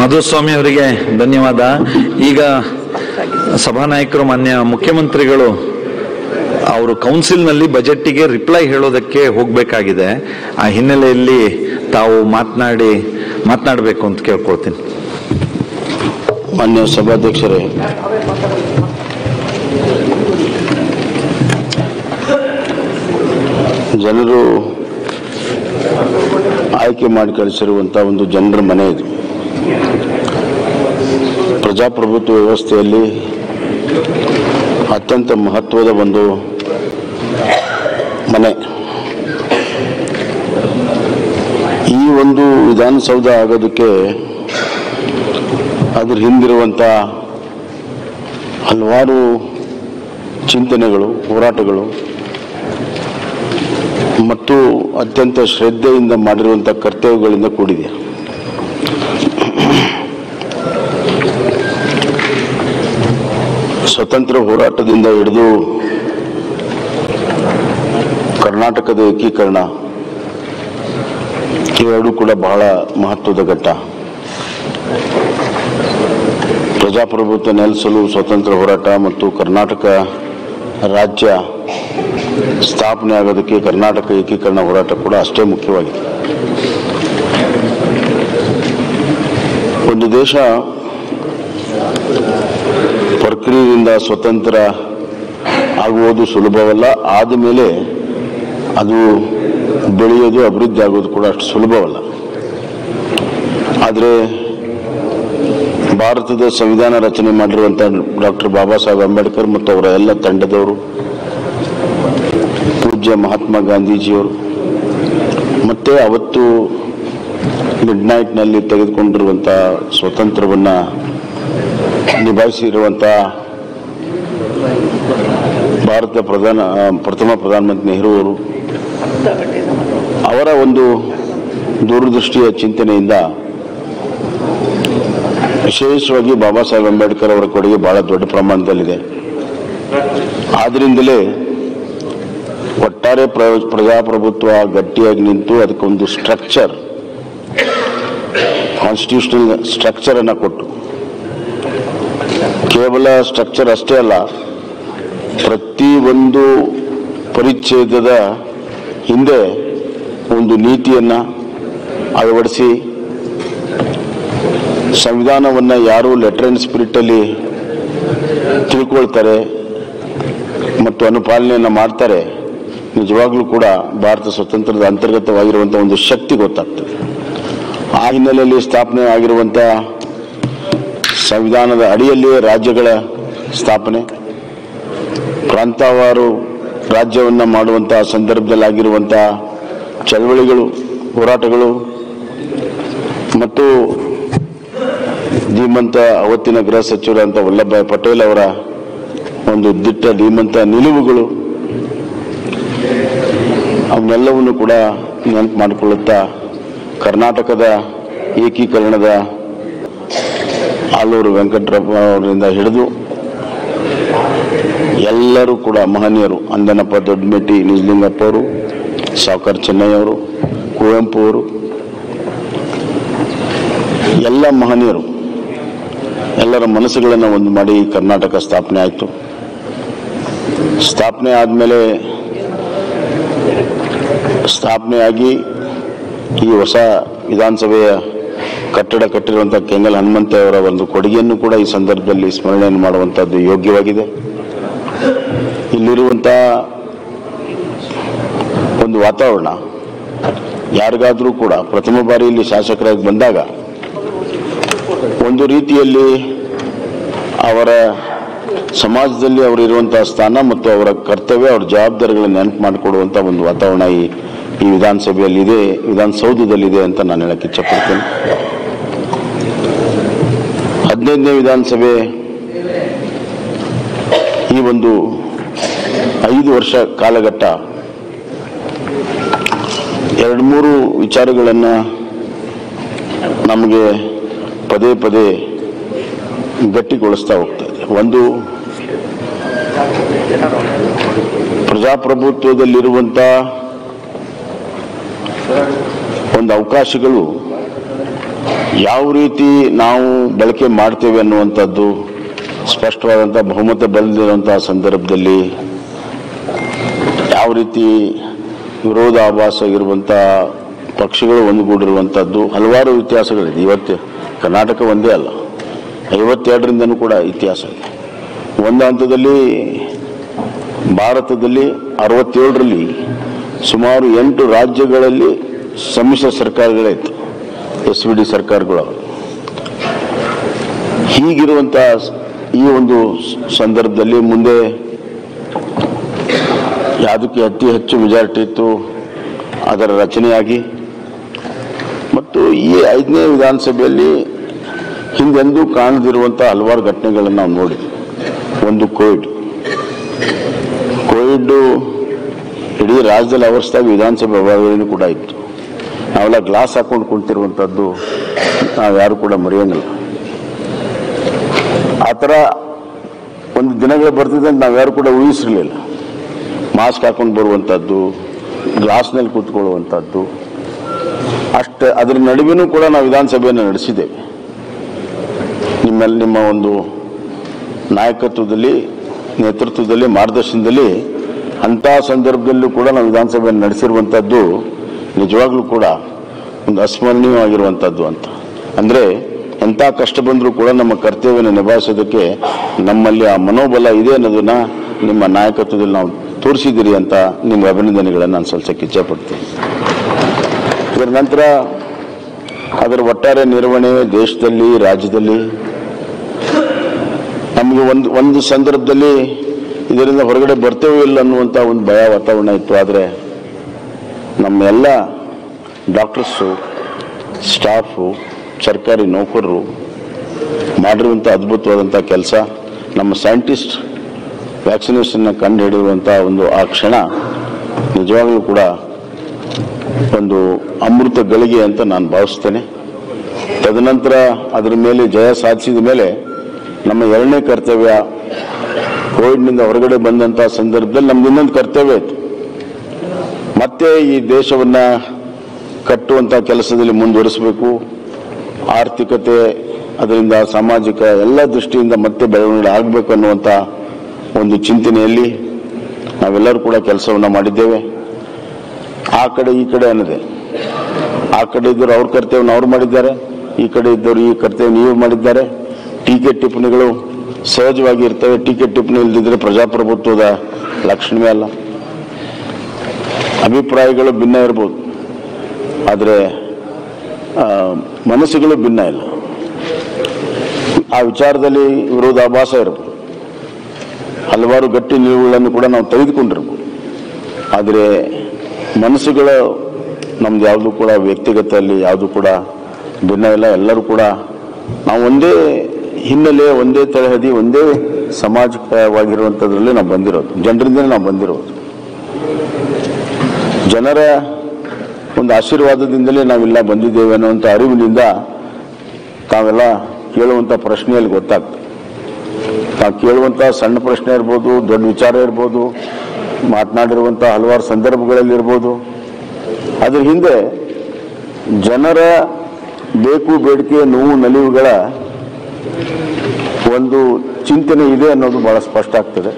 ಮಧುಸ್ವಾಮಿ ಅವರಿಗೆ ಧನ್ಯವಾದ ಈಗ ಸಭಾನಾಯಕರು ಮಾನ್ಯ ಮುಖ್ಯಮಂತ್ರಿಗಳು ಅವರು ಕೌನ್ಸಿಲ್ನಲ್ಲಿ ಬಜೆಟ್ಗೆ ರಿಪ್ಲೈ ಹೇಳೋದಕ್ಕೆ ಹೋಗಬೇಕಾಗಿದೆ ಆ ಹಿನ್ನೆಲೆಯಲ್ಲಿ ತಾವು ಮಾತನಾಡಿ ಮಾತನಾಡಬೇಕು ಅಂತ ಕೇಳ್ಕೊಳ್ತೀನಿ ಮಾನ್ಯ ಸಭಾಧ್ಯಕ್ಷರೇ ಜನರು ಆಯ್ಕೆ ಮಾಡಿ ಕಳಿಸಿರುವಂಥ ಒಂದು ಜನರ ಮನೆ ಇದು ಪ್ರಜಾಪ್ರಭುತ್ವ ವ್ಯವಸ್ಥೆಯಲ್ಲಿ ಅತ್ಯಂತ ಮಹತ್ವದ ಒಂದು ಮನೆ ಈ ಒಂದು ವಿಧಾನಸೌಧ ಆಗೋದಕ್ಕೆ ಅದ್ರ ಹಿಂದಿರುವಂಥ ಹಲವಾರು ಚಿಂತನೆಗಳು ಹೋರಾಟಗಳು ಮತ್ತು ಅತ್ಯಂತ ಶ್ರದ್ಧೆಯಿಂದ ಮಾಡಿರುವಂಥ ಕರ್ತವ್ಯಗಳಿಂದ ಕೂಡಿದೆ ಸ್ವತಂತ್ರ ಹೋರಾಟದಿಂದ ಹಿಡಿದು ಕರ್ನಾಟಕದ ಏಕೀಕರಣ ಇವೆರಡೂ ಕೂಡ ಬಹಳ ಮಹತ್ವದ ಘಟ್ಟ ಪ್ರಜಾಪ್ರಭುತ್ವ ನೆಲೆಸಲು ಸ್ವತಂತ್ರ ಹೋರಾಟ ಮತ್ತು ಕರ್ನಾಟಕ ರಾಜ್ಯ ಸ್ಥಾಪನೆ ಆಗೋದಕ್ಕೆ ಕರ್ನಾಟಕ ಏಕೀಕರಣ ಹೋರಾಟ ಕೂಡ ಅಷ್ಟೇ ಮುಖ್ಯವಾಗಿದೆ ಒಂದು ದೇಶ ಪ್ರಕ್ರಿಯೆಯಿಂದ ಸ್ವತಂತ್ರ ಆಗುವುದು ಸುಲಭವಲ್ಲ ಆದ ಮೇಲೆ ಅದು ಬೆಳೆಯೋದು ಅಭಿವೃದ್ಧಿ ಆಗೋದು ಕೂಡ ಅಷ್ಟು ಸುಲಭವಲ್ಲ ಆದರೆ ಭಾರತದ ಸಂವಿಧಾನ ರಚನೆ ಮಾಡಿರುವಂಥ ಡಾಕ್ಟರ್ ಬಾಬಾ ಸಾಹೇಬ್ ಅಂಬೇಡ್ಕರ್ ಮತ್ತು ಅವರ ಎಲ್ಲ ತಂಡದವರು ಪೂಜ್ಯ ಮಹಾತ್ಮ ಗಾಂಧೀಜಿಯವರು ಮತ್ತೆ ಅವತ್ತು ಮಿಡ್ ನೈಟ್ನಲ್ಲಿ ತೆಗೆದುಕೊಂಡಿರುವಂಥ ಸ್ವತಂತ್ರವನ್ನು ನಿಭಾಯಿಸಿರುವಂಥ ಭಾರತ ಪ್ರಧಾನ ಆ, ಪ್ರಥಮ ಪ್ರಧಾನಮಂತ್ರಿ ನೆಹರು ಅವರು ಅವರ ಒಂದು ದೂರದೃಷ್ಟಿಯ ಚಿಂತನೆಯಿಂದ ವಿಶೇಷವಾಗಿ ಬಾಬಾ ಸಾಹೇಬ್ ಅಂಬೇಡ್ಕರ್ ಅವರ ಕೊಡುಗೆ ಬಹಳ ದೊಡ್ಡ ಪ್ರಮಾಣದಲ್ಲಿದೆ ಆದ್ರಿಂದಲೇ ಒಟ್ಟಾರೆ ಪ್ರ- ಪ್ರಜಾಪ್ರಭುತ್ವ ಗಟ್ಟಿಯಾಗಿ ನಿಂತು ಅದಕ್ಕೊಂದು ಸ್ಟ್ರಕ್ಚರ್ ಕಾನ್ಸ್ಟಿಟ್ಯೂಷನಲ್ ಸ್ಟ್ರಕ್ಚರ್ ಅನ್ನ ಕೊಟ್ಟು ಕೇವಲ ಸ್ಟ್ರಕ್ಚರ್ ಅಷ್ಟೇ ಅಲ್ಲ ಪ್ರತಿ ಒಂದು ಪರಿಚ್ಛೇದದ ಹಿಂದೆ ಒಂದು ನೀತಿಯನ್ನ ಅಳವಡಿಸಿ ಸಂವಿಧಾನವನ್ನು ಯಾರು ಲೆಟರ್ ಅಂಡ್ ಸ್ಪಿರಿಟಲ್ಲಿ ತಿಳ್ಕೊಳ್ತಾರೆ ಮತ್ತು ಅನುಪಾಲನೆಯನ್ನು ಮಾಡ್ತಾರೆ ನಿಜವಾಗ್ಲೂ ಕೂಡ ಭಾರತ ಸ್ವತಂತ್ರದ ಅಂತರ್ಗತವಾಗಿರುವಂಥ ಒಂದು ಶಕ್ತಿ ಗೊತ್ತಾಗ್ತದೆ ಆ ಹಿನ್ನೆಲೆಯಲ್ಲಿ ಸ್ಥಾಪನೆ ಆಗಿರುವಂಥ ಸಂವಿಧಾನದ ಅಡಿಯಲ್ಲಿಯೇ ರಾಜ್ಯಗಳ ಸ್ಥಾಪನೆ ಪ್ರಾಂತವಾರು ರಾಜ್ಯವನ್ನು ಮಾಡುವಂಥ ಸಂದರ್ಭದಲ್ಲಿ ಆಗಿರುವಂಥ ಚಳವಳಿಗಳು ಹೋರಾಟಗಳು ಮತ್ತು ಧೀಮಂತ ಅವತ್ತಿನ ಗೃಹ ಸಚಿವರಂತ ವಲ್ಲಭಭಾಯ್ ಪಟೇಲ್ ಅವರ ಒಂದು ದಿಟ್ಟ ಧೀಮಂತ ನಿಲುವುಗಳು ಅವನ್ನೆಲ್ಲವನ್ನು ಕೂಡ ನೆನಪು ಮಾಡಿಕೊಳ್ಳುತ್ತಾ ಕರ್ನಾಟಕದ ಏಕೀಕರಣದ ಆಲೂರು ವೆಂಕಟರಪ್ಪ ಅವರಿಂದ ಹಿಡಿದು ಎಲ್ಲರೂ ಕೂಡ ಮಹನೀಯರು ಅಂದನಪ್ಪ ದೊಡ್ಡಮೆಟ್ಟಿ ನಿಜಲಿಂಗಪ್ಪ ಅವರು ಸಾವುಕಾರ್ ಚೆನ್ನಯ್ಯ ಅವರು ಕುವೆಂಪು ಅವರು ಎಲ್ಲ ಮಹನೀಯರು ಎಲ್ಲರ ಮನಸ್ಸುಗಳನ್ನು ಒಂದು ಮಾಡಿ ಕರ್ನಾಟಕ ಸ್ಥಾಪನೆ ಆಯಿತು ಸ್ಥಾಪನೆ ಆದಮೇಲೆ ಸ್ಥಾಪನೆಯಾಗಿ ಈ ಹೊಸ ವಿಧಾನಸಭೆಯ ಕಟ್ಟಡ ಕಟ್ಟಿರುವಂಥ ಕೆಂಗಲ್ ಹನುಮಂತ ಅವರ ಒಂದು ಕೊಡುಗೆಯನ್ನು ಕೂಡ ಈ ಸಂದರ್ಭದಲ್ಲಿ ಸ್ಮರಣೆಯನ್ನು ಮಾಡುವಂಥದ್ದು ಯೋಗ್ಯವಾಗಿದೆ ಇಲ್ಲಿರುವಂಥ ಒಂದು ವಾತಾವರಣ ಯಾರಿಗಾದರೂ ಕೂಡ ಪ್ರಥಮ ಬಾರಿ ಇಲ್ಲಿ ಶಾಸಕರಾಗಿ ಬಂದಾಗ ಒಂದು ರೀತಿಯಲ್ಲಿ ಅವರ ಸಮಾಜದಲ್ಲಿ ಅವರು ಇರುವಂತಹ ಸ್ಥಾನ ಮತ್ತು ಅವರ ಕರ್ತವ್ಯ ಅವರ ಜವಾಬ್ದಾರಿಗಳನ್ನು ನೆನಪು ಮಾಡಿಕೊಡುವಂಥ ಒಂದು ವಾತಾವರಣ ಈ ಈ ವಿಧಾನಸಭೆಯಲ್ಲಿ ಇದೆ ವಿಧಾನಸೌಧದಲ್ಲಿದೆ ಅಂತ ನಾನು ಹೇಳಕ್ಕೆ ಇಚ್ಛಪಡ್ತೇನೆ ಹದಿನೈದನೇ ವಿಧಾನಸಭೆ ಈ ಒಂದು ಐದು ವರ್ಷ ಕಾಲಘಟ್ಟ ಎರಡು ಮೂರು ವಿಚಾರಗಳನ್ನು ನಮಗೆ ಪದೇ ಪದೇ ಗಟ್ಟಿಗೊಳಿಸ್ತಾ ಹೋಗ್ತಾ ಇದೆ ಒಂದು ಪ್ರಜಾಪ್ರಭುತ್ವದಲ್ಲಿರುವಂಥ ಒಂದು ಅವಕಾಶಗಳು ಯಾವ ರೀತಿ ನಾವು ಬಳಕೆ ಮಾಡ್ತೇವೆ ಅನ್ನುವಂಥದ್ದು ಸ್ಪಷ್ಟವಾದಂಥ ಬಹುಮತ ಬಲದಿರುವಂತಹ ಸಂದರ್ಭದಲ್ಲಿ ಯಾವ ರೀತಿ ವಿರೋಧಾಭಾಸ ಇರುವಂಥ ಪಕ್ಷಗಳು ಒಂದುಗೂಡಿರುವಂಥದ್ದು ಹಲವಾರು ಇತಿಹಾಸಗಳಿದೆ ಇವತ್ತು ಕರ್ನಾಟಕ ಒಂದೇ ಅಲ್ಲ ಐವತ್ತೆರಡರಿಂದನೂ ಕೂಡ ಇತಿಹಾಸ ಇದೆ ಒಂದು ಹಂತದಲ್ಲಿ ಭಾರತದಲ್ಲಿ ಅರವತ್ತೇಳರಲ್ಲಿ ಸುಮಾರು ಎಂಟು ರಾಜ್ಯಗಳಲ್ಲಿ ಸಮ್ಮಿಶ್ರ ಸರ್ಕಾರಗಳೇ ಇತ್ತು ಎಸ್ ವಿ ಡಿ ಸರ್ಕಾರಗಳು ಹೀಗಿರುವಂಥ ಈ ಒಂದು ಸಂದರ್ಭದಲ್ಲಿ ಮುಂದೆ ಯಾವುದಕ್ಕೆ ಅತಿ ಹೆಚ್ಚು ಮೆಜಾರಿಟಿ ಇತ್ತು ಅದರ ರಚನೆಯಾಗಿ ಮತ್ತು ಈ ಐದನೇ ವಿಧಾನಸಭೆಯಲ್ಲಿ ಹಿಂದೆಂದೂ ಕಾಣದಿರುವಂಥ ಹಲವಾರು ಘಟನೆಗಳನ್ನು ನಾವು ನೋಡಿದ್ವಿ ಒಂದು ಕೋವಿಡ್ ಕೋವಿಡ್ ಇಡೀ ರಾಜ್ಯದಲ್ಲಿ ಅವಸ್ಥಾಗ ವಿಧಾನಸಭೆ ಅಭಾವನೂ ಕೂಡ ಇತ್ತು ನಾವೆಲ್ಲ ಗ್ಲಾಸ್ ಹಾಕೊಂಡು ಕುಂತಿರುವಂಥದ್ದು ನಾವು ಯಾರು ಕೂಡ ಮರೆಯಂಗಿಲ್ಲ ಆ ಥರ ಒಂದು ದಿನಗಳು ಬರ್ತಿದೆ ಅಂತ ನಾವ್ಯಾರು ಕೂಡ ಊಹಿಸಿರ್ಲಿಲ್ಲ ಮಾಸ್ಕ್ ಹಾಕೊಂಡು ಬರುವಂಥದ್ದು ಗ್ಲಾಸ್ನಲ್ಲಿ ಕೂತ್ಕೊಳ್ಳುವಂಥದ್ದು ಅಷ್ಟು ಅದರ ನಡುವೆನೂ ಕೂಡ ನಾವು ವಿಧಾನಸಭೆಯನ್ನು ನಡೆಸಿದ್ದೇವೆ ನಿಮ್ಮಲ್ಲಿ ನಿಮ್ಮ ಒಂದು ನಾಯಕತ್ವದಲ್ಲಿ ನೇತೃತ್ವದಲ್ಲಿ ಮಾರ್ಗದರ್ಶನದಲ್ಲಿ ಅಂಥ ಸಂದರ್ಭದಲ್ಲೂ ಕೂಡ ನಾವು ವಿಧಾನಸಭೆಯನ್ನು ನಡೆಸಿರುವಂಥದ್ದು ನಿಜವಾಗ್ಲೂ ಕೂಡ ಒಂದು ಅಸ್ಮರಣೀಯವಾಗಿರುವಂಥದ್ದು ಅಂತ ಅಂದರೆ ಎಂಥ ಕಷ್ಟ ಬಂದರೂ ಕೂಡ ನಮ್ಮ ಕರ್ತವ್ಯವನ್ನು ನಿಭಾಯಿಸೋದಕ್ಕೆ ನಮ್ಮಲ್ಲಿ ಆ ಮನೋಬಲ ಇದೆ ಅನ್ನೋದನ್ನ ನಿಮ್ಮ ನಾಯಕತ್ವದಲ್ಲಿ ನಾವು ತೋರಿಸಿದ್ದೀರಿ ಅಂತ ನಿಮ್ಗೆ ಅಭಿನಂದನೆಗಳನ್ನು ನಾನು ಸಲ್ಲಿಸಕ್ಕೆ ಇಚ್ಛಪಡ್ತೀನಿ ಇದರ ನಂತರ ಅದರ ಒಟ್ಟಾರೆ ನಿರ್ವಹಣೆ ದೇಶದಲ್ಲಿ ರಾಜ್ಯದಲ್ಲಿ ನಮಗೆ ಒಂದು ಒಂದು ಸಂದರ್ಭದಲ್ಲಿ ಇದರಿಂದ ಹೊರಗಡೆ ಬರ್ತೇವೋ ಇಲ್ಲ ಅನ್ನುವಂಥ ಒಂದು ಭಯ ವಾತಾವರಣ ಇತ್ತು ಆದರೆ ನಮ್ಮ ಎಲ್ಲ ಡಾಕ್ಟರ್ಸು ಸ್ಟಾಫು ಸರ್ಕಾರಿ ನೌಕರರು ಮಾಡಿರುವಂಥ ಅದ್ಭುತವಾದಂಥ ಕೆಲಸ ನಮ್ಮ ಸೈಂಟಿಸ್ಟ್ ವ್ಯಾಕ್ಸಿನೇಷನ್ನ ಕಂಡು ಹಿಡಿಯುವಂಥ ಒಂದು ಆ ಕ್ಷಣ ನಿಜವಾಗಲೂ ಕೂಡ ಒಂದು ಅಮೃತ ಗಳಿಗೆ ಅಂತ ನಾನು ಭಾವಿಸ್ತೇನೆ ತದನಂತರ ಅದರ ಮೇಲೆ ಜಯ ಸಾಧಿಸಿದ ಮೇಲೆ ನಮ್ಮ ಎರಡನೇ ಕರ್ತವ್ಯ ಕೋವಿಡ್ನಿಂದ ಹೊರಗಡೆ ಬಂದಂಥ ಸಂದರ್ಭದಲ್ಲಿ ನಮ್ದು ಇನ್ನೊಂದು ಕರ್ತವ್ಯ ಇತ್ತು ಮತ್ತೆ ಈ ದೇಶವನ್ನ ಕಟ್ಟುವಂಥ ಕೆಲಸದಲ್ಲಿ ಮುಂದುವರಿಸಬೇಕು ಆರ್ಥಿಕತೆ ಅದರಿಂದ ಸಾಮಾಜಿಕ ಎಲ್ಲ ದೃಷ್ಟಿಯಿಂದ ಮತ್ತೆ ಬೆಳವಣಿಗೆ ಆಗಬೇಕು ಅನ್ನುವಂಥ ಒಂದು ಚಿಂತನೆಯಲ್ಲಿ ನಾವೆಲ್ಲರೂ ಕೂಡ ಕೆಲಸವನ್ನು ಮಾಡಿದ್ದೇವೆ ಆ ಕಡೆ ಈ ಕಡೆ ಅನ್ನದೆ ಆ ಕಡೆ ಇದ್ದವರು ಅವ್ರ ಕರ್ತವ್ಯವನ್ನು ಅವ್ರು ಮಾಡಿದ್ದಾರೆ ಈ ಕಡೆ ಇದ್ದವರು ಈ ಕರ್ತವ್ಯ ನೀವು ಮಾಡಿದ್ದಾರೆ ಟೀಕೆ ಟಿಪ್ಪಣಿಗಳು ಸಹಜವಾಗಿ ಇರ್ತವೆ ಟೀಕೆ ಟಿಪ್ಪಣಿ ಇಲ್ದಿದ್ರೆ ಪ್ರಜಾಪ್ರಭುತ್ವದ ಲಕ್ಷಣವೇ ಅಲ್ಲ ಅಭಿಪ್ರಾಯಗಳು ಭಿನ್ನ ಇರ್ಬೋದು ಆದರೆ ಆ, ಮನಸ್ಸುಗಳು ಭಿನ್ನ ಇಲ್ಲ ಆ ವಿಚಾರದಲ್ಲಿ ವಿರೋಧಾಭಾಸ ಇರ್ಬೋದು ಹಲವಾರು ಗಟ್ಟಿ ನಿಲುವುಗಳನ್ನು ಕೂಡ ನಾವು ತೆಗೆದುಕೊಂಡಿರ್ಬೋದು ಆದರೆ ಮನಸ್ಸುಗಳ ನಮ್ದು ಯಾವುದು ಕೂಡ ವ್ಯಕ್ತಿಗತ ಅಲ್ಲಿ ಯಾವುದು ಕೂಡ ಭಿನ್ನ ಇಲ್ಲ ಎಲ್ಲರೂ ಕೂಡ ನಾವು ಒಂದೇ ಹಿನ್ನೆಲೆ ಒಂದೇ ತರಹದಿ ಒಂದೇ ಸಾಮಾಜಿಕವಾಗಿರುವಂಥದ್ರಲ್ಲಿ ನಾವು ಬಂದಿರೋದು ಜನರಿಂದಲೇ ನಾವು ಬಂದಿರೋದು ಜನರ ಒಂದು ಆಶೀರ್ವಾದದಿಂದಲೇ ನಾವೆಲ್ಲ ಬಂದಿದ್ದೇವೆ ಅನ್ನುವಂಥ ಅರಿವಿನಿಂದ ತಾವೆಲ್ಲ ಕೇಳುವಂಥ ಪ್ರಶ್ನೆಯಲ್ಲಿ ಗೊತ್ತಾಗ್ತದೆ ನಾವು ಕೇಳುವಂಥ ಸಣ್ಣ ಪ್ರಶ್ನೆ ಇರ್ಬೋದು ದೊಡ್ಡ ವಿಚಾರ ಇರ್ಬೋದು ಮಾತನಾಡಿರುವಂಥ ಹಲವಾರು ಸಂದರ್ಭಗಳಲ್ಲಿ ಇರ್ಬೋದು ಅದ್ರ ಹಿಂದೆ ಜನರ ಬೇಕು ಬೇಡಿಕೆ ನೋವು ನಲಿವುಗಳ ಒಂದು ಚಿಂತನೆ ಇದೆ ಅನ್ನೋದು ಬಹಳ ಸ್ಪಷ್ಟ ಆಗ್ತದೆ